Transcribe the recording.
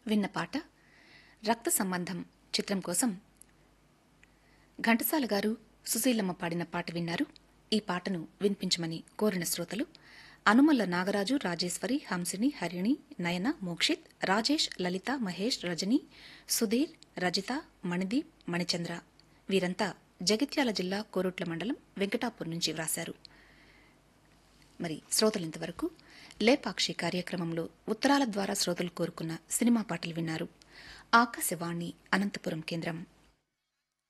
విన్న పాట రక్త సంబంధం చిత్రం కోసం ఘంటసాల గారు సుశీలమ్మ పాడిన పాట విన్నారు ఈ పాటను వినిపించమని కోరిన శ్రోతలు అనుమల్ల నాగరాజు రాజేశ్వరి హంసిని హరిణి నయన మోక్షిత్ రాజేష్ లలిత మహేష్ రజని సుధీర్ రజిత మణిదీప్ మణిచంద్ర వీరంతా జగిత్యాల జిల్లా కోరుట్ల మండలం వెంకటాపూర్ నుంచి వ్రాశారు మరి శ్రోతలు ఇంతవరకు లేపాక్షి కార్యక్రమంలో ఉత్తరాల ద్వారా శ్రోతలు కోరుకున్న సినిమా పాటలు విన్నారు ఆకాశవాణి అనంతపురం కేంద్రం